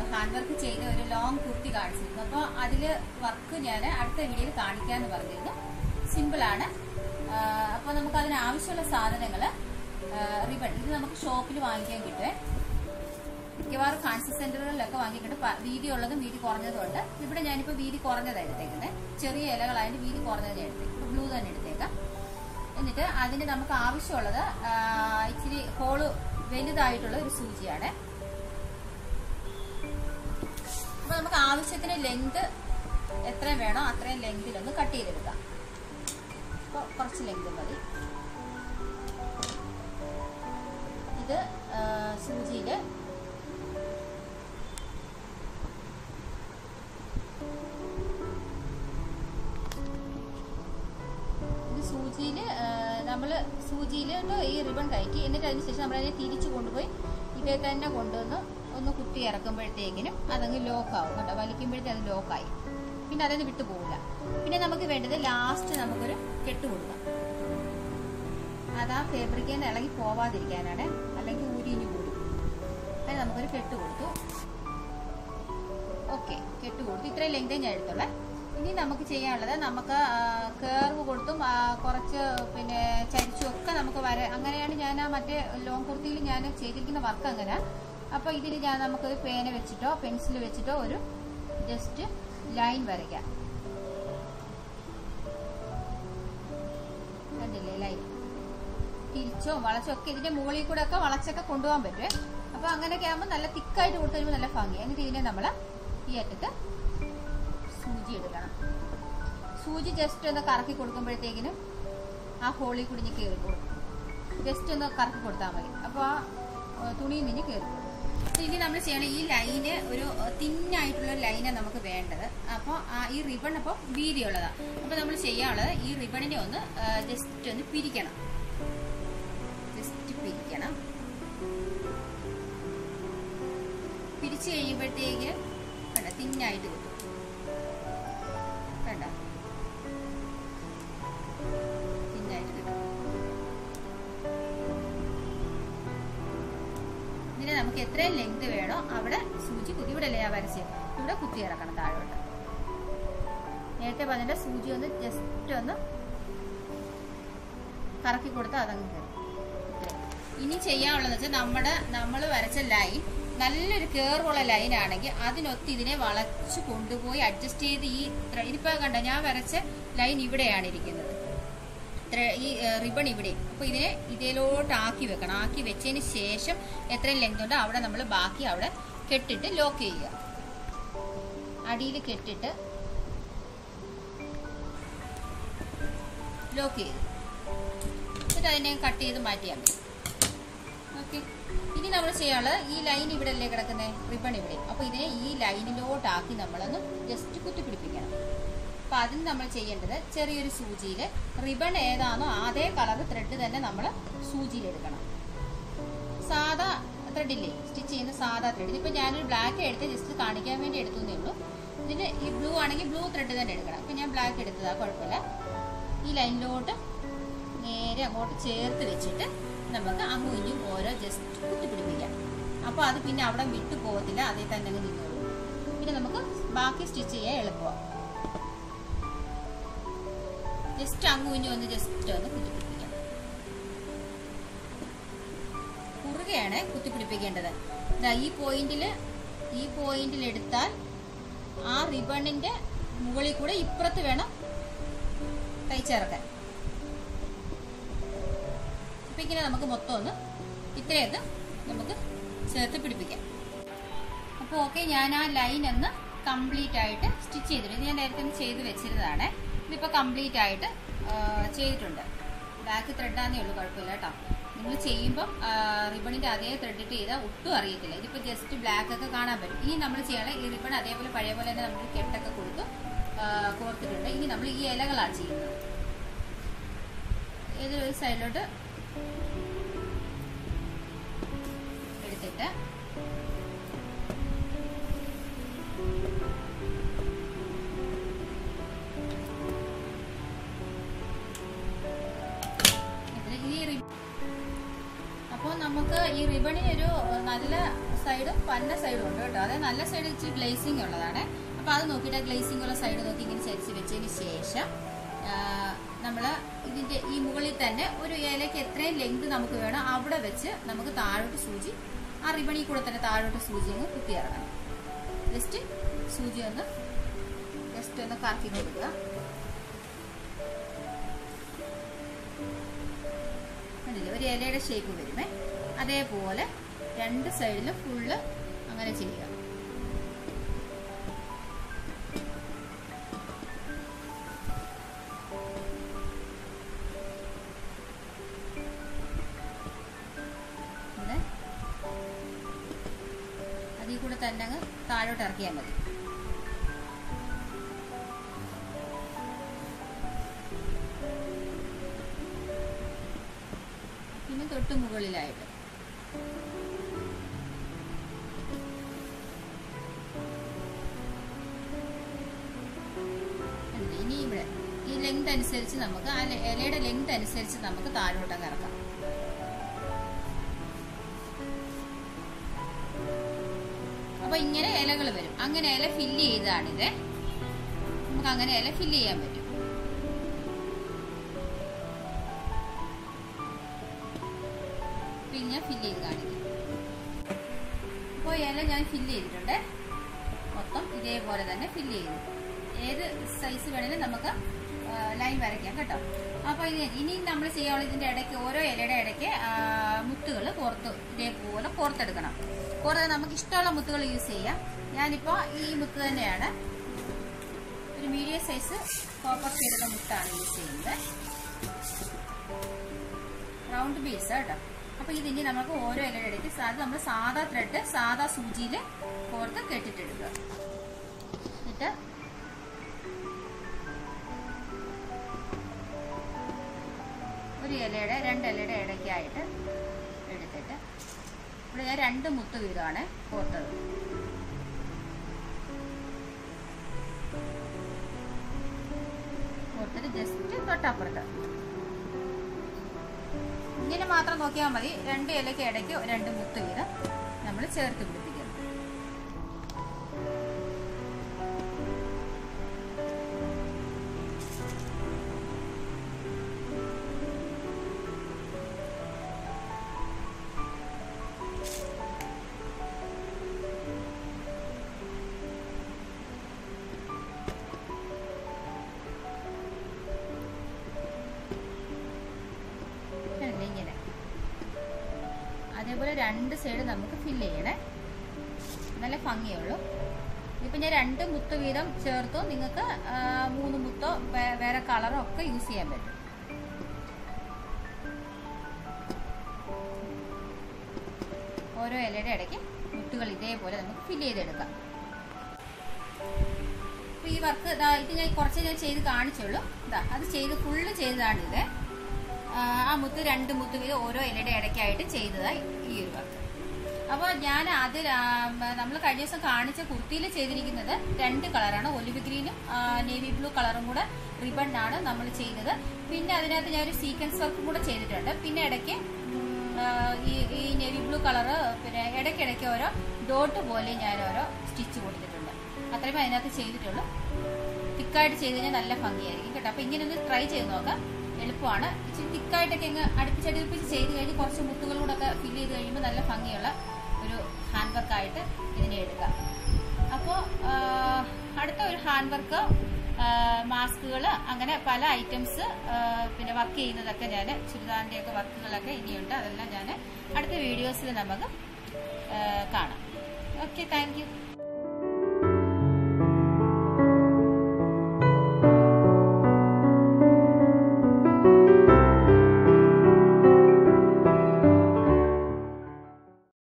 Hand work ചെയ്ത ഒരു long kurti കാണിച്ചിരുന്നു അപ്പോൾ അതിൽ വർക്ക് ഞാൻ അടുത്ത വീഡിയോയിൽ കാണിക്കാമെന്ന് പറഞ്ഞിരുന്നു സിമ്പിളാണ് അപ്പോൾ നമുക്ക് അതിന് ആവശ്യമുള്ള സാധനങ്ങൾ റിബൺ ഇത് നമുക്ക് ഷോപ്പിൽ വാങ്ങിക്കാൻ കിട്ടുമേ മിക്കവാറും ഫാൻസി സെന്ററുകളിലൊക്കെ വാങ്ങിക്കിട്ട് വീതി ഉള്ളതും വീതി കുറഞ്ഞതും ഉണ്ട് ഇവിടെ ഞാനിപ്പോൾ വീതി കുറഞ്ഞതാണ് എടുത്തേക്കുന്നത് ചെറിയ ഇലകളായതിന് വീതി കുറഞ്ഞത് എടുത്തേക്കും ബ്ലൂ തന്നെ എടുത്തേക്കാം എന്നിട്ട് അതിന് നമുക്ക് ആവശ്യമുള്ളത് ആ, ഇച്ചിരി ഹോള് വലുതായിട്ടുള്ള ഒരു സൂചിയാണ് അപ്പൊ നമുക്ക് ആവശ്യത്തിന് ലെങ്ത് എത്രയും വേണോ അത്രയും ലെങ്തിലൊന്ന് കട്ട് ചെയ്തെടുക്കാം അപ്പോൾ കുറച്ച് ലെങ്ത് മതി ഇത് സൂചിയിൽ ഇത് സൂചിയിൽ നമ്മൾ സൂചിയിൽ ഈ റിബൺ കയറ്റി എന്നിട്ട് അതിന് ശേഷം നമ്മൾ അതിനെ തിരിച്ചു കൊണ്ടുപോയി ഇതേ തന്നെ കൊണ്ടുവന്ന് ഒന്ന് കുത്തി ഇറക്കുമ്പോഴത്തേക്കിനും അതങ്ങ് ലോക്കാവും കേട്ടോ വലിക്കുമ്പോഴത്തേ അത് ലോക്കായി പിന്നെ അതിന് വിട്ടു പോകില്ല പിന്നെ നമുക്ക് വേണ്ടത് ലാസ്റ്റ് നമുക്കൊരു കെട്ട് കൊടുക്കാം അത് ആ ഫാബ്രിക്കിൽ നിന്ന് ഇളകി പോവാതിരിക്കാനാണ് അല്ലെങ്കിൽ ഊരിഞ്ഞു കൂടും അതിന് നമുക്കൊരു കെട്ട് കൊടുത്തു ഓക്കെ കെട്ട് കൊടുത്തു ഇത്രയും ലെങ്തേ ഞാൻ എടുത്തുള്ളേ ഇനി നമുക്ക് ചെയ്യാനുള്ളത് നമുക്ക് കേർവ് കൊടുത്തും ആ, കുറച്ച് പിന്നെ ചരിച്ചും ഒക്കെ നമുക്ക് വര അങ്ങനെയാണ് ഞാൻ ആ മറ്റേ ലോങ് കുർത്തിയിൽ ഞാൻ ചെയ്തിരിക്കുന്ന വർക്ക് അങ്ങനെ അപ്പോൾ ഇതിൽ ഞാൻ നമുക്കൊരു പേന വെച്ചിട്ടോ പെൻസിൽ വെച്ചിട്ടോ ഒരു ജസ്റ്റ് ലൈൻ വരയ്ക്കാം കണ്ടില്ലേ ലൈൻ തിരിച്ചോ വളച്ചോ ഒക്കെ ഇതിന്റെ മുകളിൽ കൂടെ ഒക്കെ വളച്ചൊക്കെ കൊണ്ടുപോകാൻ പറ്റും അപ്പൊ അങ്ങനെയൊക്കെ ആകുമ്പോൾ നല്ല തിക്കായിട്ട് കൊടുത്തു കഴിയുമ്പോൾ നല്ല ഭംഗി എന്നിട്ട് ഇതിനെ നമ്മൾ ഈ അറ്റത്ത് സൂചി എടുക്കണം സൂചി ജസ്റ്റ് ഒന്ന് കറക്കി കൊടുക്കുമ്പോഴത്തേക്കിനും ആ ഹോളിൽ കൂടി ഇനി കയറിക്കോളും ജസ്റ്റ് ഒന്ന് കറക്കി കൊടുത്താൽ മതി അപ്പോൾ ആ ഏഹ്, തുണിയിൽ നിന്ന് കയറിക്കോളും ഇനി നമ്മൾ ചെയ്യണം ഈ ലൈന് ഒരു തിന്നായിട്ടുള്ള ലൈനാണ് നമുക്ക് വേണ്ടത് അപ്പോൾ ആ ഈ റിബൺ അപ്പോൾ വീതിയുള്ളതാണ് അപ്പോൾ നമ്മൾ ചെയ്യാനുള്ളത് ഈ റിബണിനെ ഒന്ന് ജസ്റ്റ് ഒന്ന് പിരിക്കണം ജസ്റ്റ് പിരിക്കണം പിരിച്ചു കഴിയുമ്പോഴത്തേക്ക് കണ്ട തിന്നായിട്ട് കിട്ടും കണ്ട തിന്നായിട്ട് കിട്ടും ഇതിന് നമുക്ക് എത്രയും ലെങ്ത് വേണോ അവിടെ സൂചി കുത്തി ഇവിടെ അല്ലേ വരച്ച് ഇവിടെ കുത്തി ഇറക്കണം താഴോട്ട് നേരത്തെ പറഞ്ഞിട്ട് സൂചി ഒന്ന് ജസ്റ്റ് ഒന്ന് കറക്കി കൊടുത്താൽ അതങ്ങ് കയറും ഇത്രയും. ഇനി ചെയ്യാനുള്ളതെന്ന് വെച്ചാൽ നമ്മുടെ നമ്മൾ വരച്ച ലൈൻ നല്ലൊരു കേറുള്ള ലൈൻ ആണെങ്കിൽ അതിനൊത്ത് ഇതിനെ വളച്ചു കൊണ്ടുപോയി അഡ്ജസ്റ്റ് ചെയ്ത് ഈ ത്ര- ഇതിപ്പോ കണ്ട ഞാൻ വരച്ച ലൈൻ ഇവിടെയാണ് ഇരിക്കുന്നത് ത്ര- ഈ റിബൺ ഇവിടെ അപ്പൊ ഇതിനെ ഇതിലോട്ട് ആക്കി വെക്കണം ആക്കി വെച്ചതിന് ശേഷം എത്രയും ലെങ്ത് ഉണ്ടോ അവിടെ നമ്മൾ ബാക്കി അവിടെ കെട്ടിട്ട് ലോക്ക് ചെയ്യുക അടിയിൽ കെട്ടിട്ട് ലോക്ക് ചെയ്തു എന്നിട്ട് അതിനെ കട്ട് ചെയ്ത് മാറ്റിയാൽ മതി ഓക്കെ ഇനി നമ്മൾ ചെയ്യാനുള്ളത് ഈ ലൈൻ ഇവിടെ അല്ലേ കിടക്കുന്നത് റിബൺ ഇവിടെ അപ്പോൾ ഇതിനെ ഈ ലൈനിലോട്ടാക്കി നമ്മളൊന്ന് ജസ്റ്റ് കുത്തി പിടിപ്പിക്കണം അപ്പോൾ അതിന് നമ്മൾ ചെയ്യേണ്ടത് ചെറിയൊരു സൂചിയിൽ റിബൺ ഏതാണോ അതേ കളർ ത്രെഡ് തന്നെ നമ്മൾ സൂചിയിൽ എടുക്കണം സാധാ ത്രെഡില്ലേ സ്റ്റിച്ച് ചെയ്യുന്ന സാധാ ത്രെഡ് ഇതിപ്പോൾ ഞാനൊരു ബ്ലാക്ക് എടുത്ത് ജസ്റ്റ് കാണിക്കാൻ വേണ്ടി എടുത്തേ ഉള്ളൂ ഇതിന് ഈ ബ്ലൂ ആണെങ്കിൽ ബ്ലൂ ത്രെഡ് തന്നെ എടുക്കണം അപ്പോൾ ഞാൻ ബ്ലാക്ക് എടുത്തതാ കുഴപ്പമില്ല ഈ ലൈനിലോട്ട് നേരെ അങ്ങോട്ട് ചേർത്ത് വെച്ചിട്ട് നമുക്ക് അങ്ങും ഇഞ്ഞും ഓരോ ജസ്റ്റ് കുത്തിപ്പിടിപ്പിക്കാം അപ്പോൾ അത് പിന്നെ അവിടെ വിട്ടു പോകത്തില്ല അതേ തന്നെ അങ്ങ് നിന്നോളൂ പിന്നെ നമുക്ക് ബാക്കി സ്റ്റിച്ച് ചെയ്യാൻ എളുപ്പമാണ് ജസ്റ്റ് അങ്ങും ഇഞ്ഞും ഒന്ന് ജസ്റ്റ് ഒന്ന് കുത്തിപ്പിടിപ്പിക്കാം കുറുകയാണ് കുത്തിപ്പിടിപ്പിക്കേണ്ടത് ദാ ഈ പോയിന്റിൽ ഈ പോയിന്റിൽ എടുത്താൽ ആ റിബണിന്റെ മുകളിൽ കൂടെ ഇപ്പുറത്ത് വേണം തയ്ച്ചിറക്കാൻ അപ്പൊ ഇങ്ങനെ നമുക്ക് മൊത്തം ഒന്ന് ഇത്രയൊന്ന് നമുക്ക് ചേർത്ത് പിടിപ്പിക്കാം അപ്പോൾ ഓക്കെ ഞാൻ ആ ലൈൻ ഒന്ന് കംപ്ലീറ്റ് ആയിട്ട് സ്റ്റിച്ച് ചെയ്തിട്ടുണ്ട് ഇത് ഞാൻ നേരത്തെ ഒന്ന് ചെയ്ത് വെച്ചിരുന്നതാണ് ഇതിപ്പോൾ കംപ്ലീറ്റ് ആയിട്ട് ആ, ചെയ്തിട്ടുണ്ട് ബാക്ക് ത്രെഡാന്നേ ഉള്ളൂ കുഴപ്പമില്ല കേട്ടോ നിങ്ങൾ ചെയ്യുമ്പം റിബണിന്റെ അതേ ത്രെഡ് ഇട്ട് ചെയ്താൽ ഒട്ടും അറിയത്തില്ല ഇതിപ്പോൾ ജസ്റ്റ് ബ്ലാക്ക് ഒക്കെ കാണാൻ പറ്റും ഇനി നമ്മൾ ചെയ്യണം ഈ റിബൺ അതേപോലെ പഴയ പോലെ തന്നെ നമ്മൾ കെട്ടൊക്കെ കൊടുത്തു ആ, കോർത്തിട്ടുണ്ട് ഇനി നമ്മൾ ഈ ഇലകളാണ് ചെയ്യുന്നത് ഏതൊരു സൈഡിലോട്ട് എടുത്തിട്ട് ഇതില് ഈ റി- അപ്പോൾ നമുക്ക് ഈ റിബണിന് ഒരു നല്ല സൈഡും പന്ന സൈഡും ഉണ്ട് കേട്ടോ അതായത് നല്ല സൈഡ് ഇച്ചിരി ഗ്ലേസിംഗ് ഉള്ളതാണ് അപ്പോൾ അത് നോക്കിയിട്ട് ഗ്ലേസിംഗ് ഉള്ള സൈഡ് നോക്കി ഇങ്ങനെ ചരിച്ച് വെച്ചതിന് ശേഷം നമ്മൾ ഇതിന്റെ ഈ മുകളിൽ തന്നെ ഒരു ഇലയ്ക്ക് എത്രയും ലെങ്ത് നമുക്ക് വേണം അവിടെ വെച്ച് നമുക്ക് താഴോട്ട് സൂചി ആ റിബണിൽ കൂടെ തന്നെ താഴോട്ട് സൂചി അങ്ങ് കുത്തി ഇറങ്ങണം ജസ്റ്റ് സൂചി ഒന്ന് ജസ്റ്റ് ഒന്ന് കറക്കി കൊടുക്കുക കണ്ടില്ലേ ഒരു ഇലയുടെ ഷേപ്പ് വരുമേ അതേപോലെ രണ്ട് സൈഡിലും ഫുള്ള് അങ്ങനെ ചെയ്യുക ഇവിടെ അതിൽ കൂടെ തന്നെ അങ്ങ് താഴോട്ട് ഇറക്കിയാൽ മതി പിന്നെ തൊട്ട് മുകളിലായിട്ട് ഉണ്ട്. ഇനി ഇവിടെ ഈ ലെങ്ത് അനുസരിച്ച് നമുക്ക് ആ ലെ- ഇലയുടെ ലെങ്ത് അനുസരിച്ച് നമുക്ക് താഴോട്ടങ്ങ് ഇറക്കാം അപ്പൊ ഇങ്ങനെ ഇലകൾ വരും അങ്ങനെ ഇല ഫില്ല് ചെയ്താണിത് നമുക്ക് അങ്ങനെ ഇല ഫില്ല് ചെയ്യാൻ പറ്റും പിന്നെ ഫില്ല് ചെയ്ത് കാണിക്കും അപ്പോൾ ഇല ഞാൻ ഫില്ല് ചെയ്തിട്ടുണ്ട് മൊത്തം ഇതേപോലെ തന്നെ ഫില്ല് ചെയ്തു ഏത് സൈസ് വേണേലും നമുക്ക് ലൈൻ വരയ്ക്കാം കേട്ടോ അപ്പോൾ ഇത് ഇനി നമ്മൾ ചെയ്യാനുള്ള ഇതിന്റെ ഇടയ്ക്ക് ഓരോ ഇലയുടെ ഇടയ്ക്ക് മുത്തുകൾ പുറത്ത് ഇതേപോലെ പുറത്തെടുക്കണം പുറത്ത് നമുക്ക് ഇഷ്ടമുള്ള മുത്തുകൾ യൂസ് ചെയ്യാം ഞാനിപ്പോൾ ഈ മുത്ത് തന്നെയാണ് ഒരു മീഡിയം സൈസ് കോപ്പർ ഷെയ്ഡുള്ള മുത്താണ് യൂസ് ചെയ്യുന്നത് റൗണ്ട് ബീഡ്സ് കേട്ടോ അപ്പൊ ഇതിനി നമുക്ക് ഓരോ ഇലയുടെ ഇടയ്ക്ക് സാ- അത് നമ്മൾ സാധാ ത്രെഡ് സാധാ സൂചിയിൽ കോർത്ത് കെട്ടിട്ടെടുക്കുക എന്നിട്ട് ഒരു ഇലയുടെ രണ്ട് ഇലയുടെ ഇടയ്ക്കായിട്ട് എടുത്തിട്ട് ഇവിടെ ഞാൻ രണ്ട് മുത്ത് വീതമാണ് കോർത്തത് കോർത്തിട്ട് ജസ്റ്റ് തൊട്ടപ്പുറത്ത് ഇങ്ങനെ മാത്രം നോക്കിയാൽ മതി രണ്ട് ഇലയ്ക്ക് ഇടയ്ക്ക് രണ്ട് മുത്ത് വീതം നമ്മൾ ചേർത്ത് പിടിപ്പിക്കുന്നു കണ്ടില്ലേ ഇങ്ങനെ അതേപോലെ രണ്ട് സൈഡ് നമുക്ക് ഫില്ല് ചെയ്യണേ നല്ല ഭംഗിയുള്ളൂ ഇപ്പം ഞാൻ രണ്ട് മുത്ത് വീതം ചേർത്തു നിങ്ങൾക്ക് ആ, മൂന്ന് മുത്തോ വേ- വേറെ കളറോ ഒക്കെ യൂസ് ചെയ്യാൻ പറ്റും ഓരോ ഇലയുടെ ഇടയ്ക്ക് മുത്തുകൾ ഇതേപോലെ നമുക്ക് ഫില്ല് ചെയ്തെടുക്കാം അപ്പൊ ഈ വർക്ക് ഇതാ ഇത് ഞാൻ കുറച്ച് ഞാൻ ചെയ്ത് കാണിച്ചുള്ളൂ ഇതാ അത് ചെയ്ത് ഫുള്ള് ചെയ്തതാണ് ഇത് ആ, ആ മുത്ത് രണ്ട് മുത്ത് വീതം ഓരോ ഇലയുടെ ഇടയ്ക്കായിട്ട് ചെയ്തതായി ഈ ഒരു വർക്ക് അപ്പോൾ ഞാൻ അത് നമ്മൾ കഴിഞ്ഞ ദിവസം കാണിച്ച കുർത്തിയിൽ ചെയ്തിരിക്കുന്നത് രണ്ട് കളറാണ് ഒലിവ് ഗ്രീനും നേവി ബ്ലൂ കളറും കൂടെ റിബണ്ണാണ് നമ്മൾ ചെയ്തത് പിന്നെ അതിനകത്ത് ഞാൻ ഒരു സീക്വൻസ് വർക്കും കൂടെ ചെയ്തിട്ടുണ്ട് പിന്നെ ഇടയ്ക്ക് ഉം, ആ, ഈ ഈ നേവി ബ്ലൂ കളറ് പിന്നെ ഇടയ്ക്കിടയ്ക്ക് ഓരോ ഡോട്ട് പോലെ ഞാൻ ഓരോ സ്റ്റിച്ച് കൊടുത്തിട്ടുണ്ട് അത്രയും അതിനകത്ത് ചെയ്തിട്ടുള്ളൂ തിക്കായിട്ട് ചെയ്ത് കഴിഞ്ഞാൽ നല്ല ഭംഗിയായിരിക്കും കേട്ടോ അപ്പൊ ഇങ്ങനെ ഒന്ന് ട്രൈ ചെയ്ത് നോക്കാം എളുപ്പമാണ് ഇച്ചിരി തിക്കായിട്ടൊക്കെ അങ്ങ് അടുപ്പിച്ചടുപ്പിച്ച് ചെയ്ത് കഴിഞ്ഞ് കുറച്ച് മുത്തുകളൂടെ ഒക്കെ ഫില്ല് ചെയ്ത് കഴിയുമ്പോൾ നല്ല ഭംഗിയുള്ള ഒരു ഹാൻഡ് വർക്കായിട്ട് ഇതിനെ എടുക്കാം അപ്പോൾ അടുത്ത ഒരു ഹാൻഡ് വർക്ക് മാസ്കുകൾ അങ്ങനെ പല ഐറ്റംസ് പിന്നെ വർക്ക് ചെയ്യുന്നതൊക്കെ ഞാൻ ചുരിദാറിൻ്റെ ഒക്കെ വർക്കുകളൊക്കെ ഇനിയുണ്ട് അതെല്ലാം ഞാൻ അടുത്ത വീഡിയോസിൽ നമുക്ക് ആ, കാണാം ഓക്കെ താങ്ക് യു